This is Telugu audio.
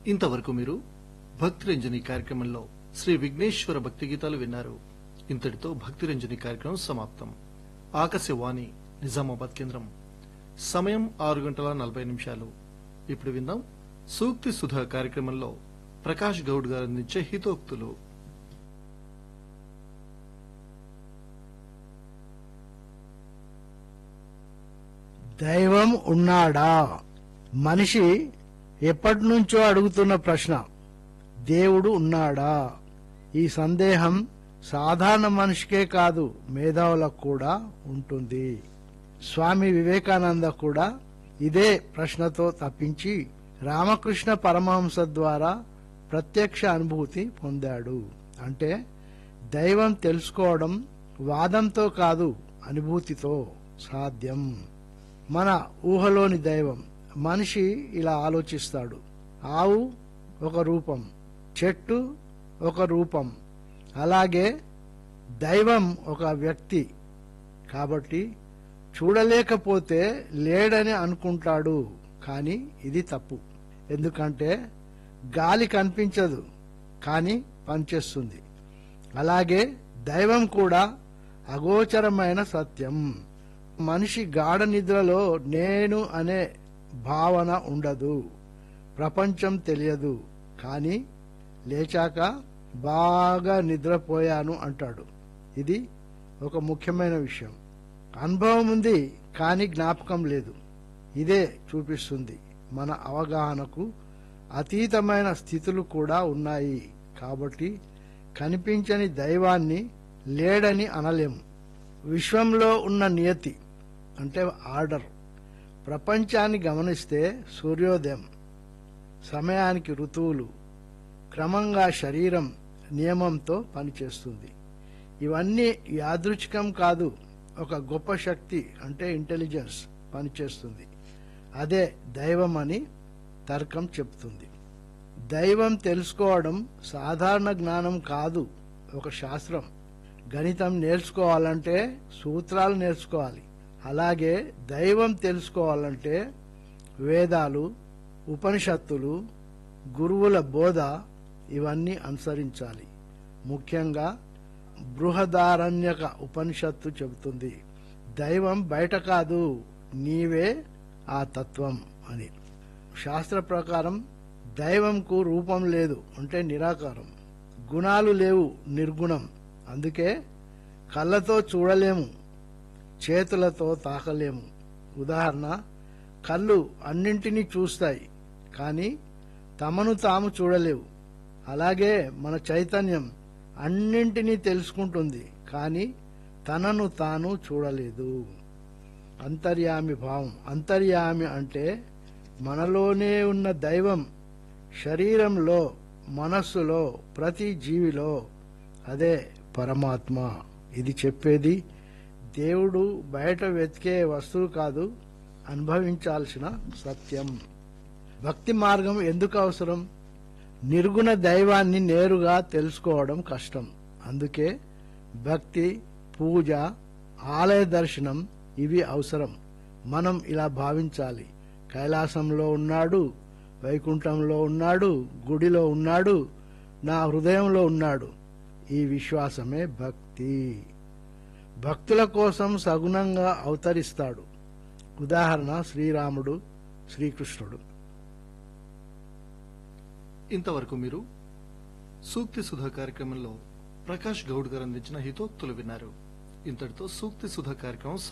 ఇంతవరకు మీరు భక్తి రంజని కార్యక్రమంలో శ్రీ విఘ్నేశ్వర భక్తి గీతాలు విన్నారు ఇంతటితో భక్తి రంజని కార్యక్రమం సమాప్తం ఆకాశవాణి నిజామాబాద్ కేంద్రం సమయం ఆరు గంటల నలభై నిమిషాలు ఇప్పుడు విందాం సూక్తి సుధా కార్యక్రమంలో ప్రకాష్ గౌడ్ గారు అందించే హితోక్తులు దైవం ఉన్నాడా మనిషి ఎప్పటి నుంచో అడుగుతున్న ప్రశ్న దేవుడు ఉన్నాడా ఈ సందేహం సాధారణ మనిషికే కాదు మేధావులకు కూడా ఉంటుంది స్వామి వివేకానంద కూడా ఇదే ప్రశ్నతో తప్పించి రామకృష్ణ పరమహంస ద్వారా ప్రత్యక్ష అనుభూతి పొందాడు అంటే దైవం తెలుసుకోవడం వాదంతో కాదు అనుభూతితో సాధ్యం మన ఊహలోని దైవం మనిషి ఇలా ఆలోచిస్తాడు ఆవు ఒక రూపం చెట్టు ఒక రూపం అలాగే దైవం ఒక వ్యక్తి కాబట్టి చూడలేకపోతే లేడని అనుకుంటాడు కానీ ఇది తప్పు ఎందుకంటే గాలి కనిపించదు కానీ పనిచేస్తుంది అలాగే దైవం కూడా అగోచరమైన సత్యం మనిషి గాఢ నిద్రలో నేను అనే భావన ఉండదు ప్రపంచం తెలియదు కానీ లేచాక బాగా నిద్రపోయాను అంటాడు ఇది ఒక ముఖ్యమైన విషయం అనుభవం ఉంది కానీ జ్ఞాపకం లేదు ఇదే చూపిస్తుంది మన అవగాహనకు అతీతమైన స్థితులు కూడా ఉన్నాయి కాబట్టి కనిపించని దైవాన్ని లేడని అనలేము విశ్వంలో ఉన్న నియతి అంటే ఆర్డర్ ప్రపంచాన్ని గమనిస్తే సూర్యోదయం సమయానికి ఋతువులు క్రమంగా శరీరం నియమంతో పనిచేస్తుంది ఇవన్నీ యాదృచ్ఛికం కాదు ఒక గొప్ప శక్తి అంటే ఇంటెలిజెన్స్ పనిచేస్తుంది అదే దైవం అని తర్కం చెప్తుంది దైవం తెలుసుకోవడం సాధారణ జ్ఞానం కాదు ఒక శాస్త్రం గణితం నేర్చుకోవాలంటే సూత్రాలు నేర్చుకోవాలి అలాగే దైవం తెలుసుకోవాలంటే వేదాలు ఉపనిషత్తులు గురువుల బోధ ఇవన్నీ అనుసరించాలి ముఖ్యంగా బృహదారణ్యక ఉపనిషత్తు చెబుతుంది దైవం బయట కాదు నీవే ఆ తత్వం అని శాస్త్ర ప్రకారం దైవంకు రూపం లేదు అంటే నిరాకారం గుణాలు లేవు నిర్గుణం అందుకే కళ్ళతో చూడలేము చేతులతో తాకలేము ఉదాహరణ కళ్ళు అన్నింటినీ చూస్తాయి కానీ తమను తాము చూడలేవు అలాగే మన చైతన్యం అన్నింటినీ తెలుసుకుంటుంది కానీ తనను తాను చూడలేదు అంతర్యామి భావం అంతర్యామి అంటే మనలోనే ఉన్న దైవం శరీరంలో మనస్సులో ప్రతి జీవిలో అదే పరమాత్మ ఇది చెప్పేది దేవుడు బయట వెతికే వస్తువు కాదు అనుభవించాల్సిన సత్యం భక్తి మార్గం ఎందుకు అవసరం నిర్గుణ దైవాన్ని నేరుగా తెలుసుకోవడం కష్టం అందుకే భక్తి పూజ ఆలయ దర్శనం ఇవి అవసరం మనం ఇలా భావించాలి కైలాసంలో ఉన్నాడు వైకుంఠంలో ఉన్నాడు గుడిలో ఉన్నాడు నా హృదయంలో ఉన్నాడు ఈ విశ్వాసమే భక్తి భక్తుల కోసం సగుణంగా అవతరిస్తాడు ఉదాహరణ శ్రీరాముడు శ్రీకృష్ణుడు ఇంతవరకు మీరు సూక్తి సుధా కార్యక్రమంలో ప్రకాష్ గౌడ్ గారు అందించిన హితోక్తులు విన్నారు ఇంతటితో సూక్తి సుధా కార్యక్రమం